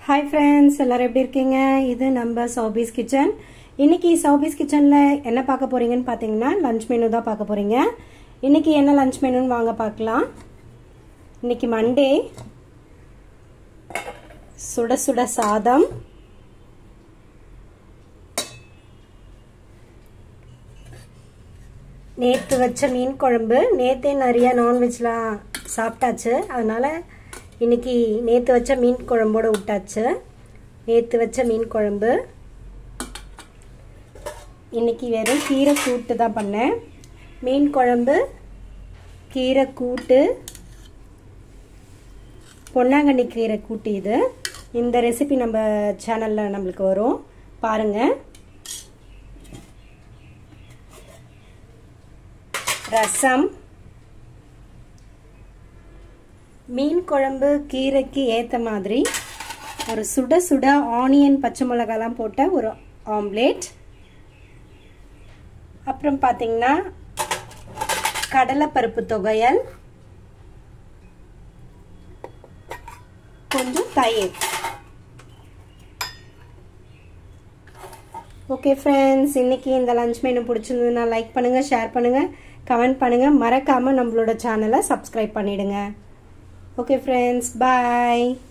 hi friends எல்லாரும் எப்படி இருக்கீங்க இது நம்ம சௌபீஸ் கிச்சன் இன்னைக்கு சௌபீஸ் கிச்சனில் என்ன பார்க்க போறீங்கன்னு பார்த்தீங்கன்னா லஞ்ச் மெனு தான் பார்க்க போறீங்க இன்னைக்கு என்ன லஞ்ச் மெனுன்னு வாங்க பார்க்கலாம் இன்னைக்கு மண்டே சுட சுட சாதம் நேற்று வச்ச மீன் குழம்பு நேற்றே நிறைய நான்வெஜ்லாம் சாப்பிட்டாச்சு அதனால இன்னைக்கு நேற்று வச்ச மீன் குழம்போட விட்டாச்சு நேற்று வச்ச மீன் குழம்பு இன்னைக்கு வெறும் கீரை கூட்டு தான் பண்ணேன் மீன் குழம்பு கீரை கூட்டு பொன்னாங்கண்ணி கீரை கூட்டு இது இந்த ரெசிபி நம்ம சேனலில் நம்மளுக்கு வரும் பாருங்கள் ரசம் மீன் குழம்பு கீரைக்கு ஏற்ற மாதிரி ஒரு சுட சுட ஆனியன் பச்சை மிளகாலாம் போட்ட ஒரு ஆம்லேட் அப்புறம் பார்த்தீங்கன்னா கடலைப்பருப்பு தொகையல் கொஞ்சம் தயிர் ஓகே ஃப்ரெண்ட்ஸ் இன்னைக்கு இந்த லஞ்ச் மெனு பிடிச்சிருந்ததுன்னா லைக் பண்ணுங்க ஷேர் பண்ணுங்க கமெண்ட் பண்ணுங்க மறக்காம நம்மளோட சேனலை சப்ஸ்கிரைப் பண்ணிடுங்க ஓகே ஃப்ரெண்ட்ஸ் பாய்